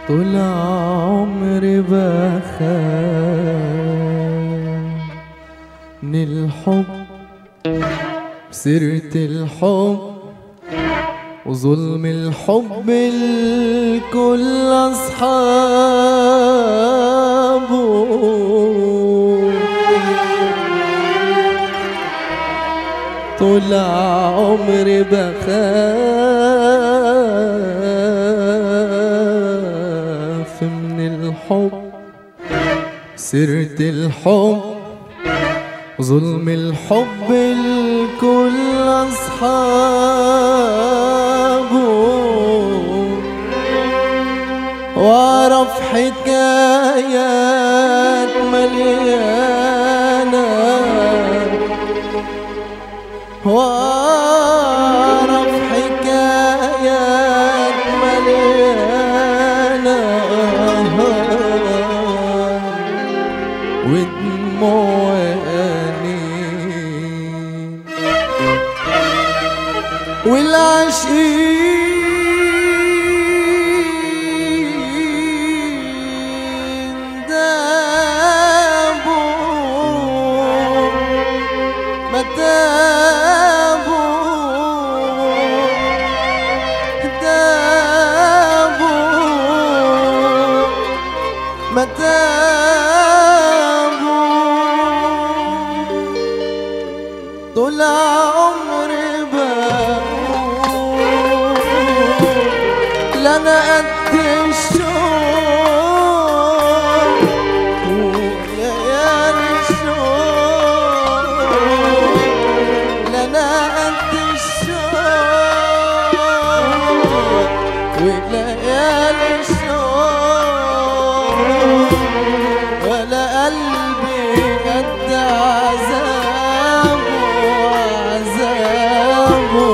طول عمري بخاف من الحب سيرة الحب وظلم الحب الكل أصحابه طول عمري بخاف من الحب سيرة الحب ظلم الحب الكل أصحابه وأعرف حكايات مليانة وأعرف حكايات مليانة ودموع أنين والعشقين دابوا ما دابوا دابوا ما دابوا طول عمري بقول لنا قد الشوق وليالي الشوق لنا قد الشوق وليالي الشوق ولا قلبي قد عذابه عذابه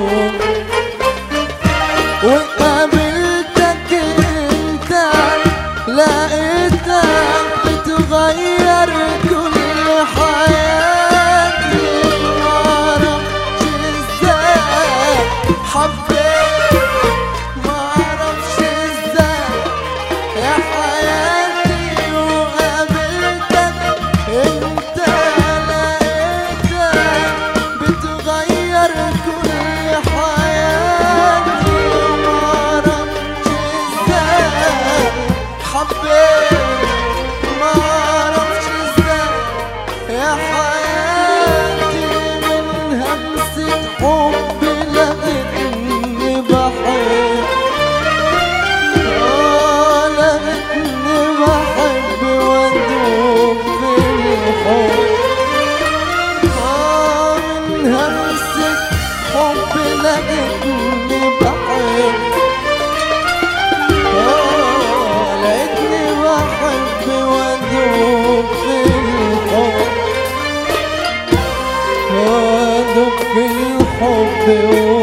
وقابلتك انت لقيتك بتغير كل حياتي معرفش ازاي حبيت معرفش ازاي يا حياتي وقابلتك انت لقيتك بتغير كل حياتي معرفش ازاي حبيت معرفش ازاي يا حياتي من همسة حب لقيتني بحب آه لقيتني بحب وادوب في الحب آه من همسة حب لقيتني بحب آه لقيتني بحب وادوب في الحب وادوب في الحب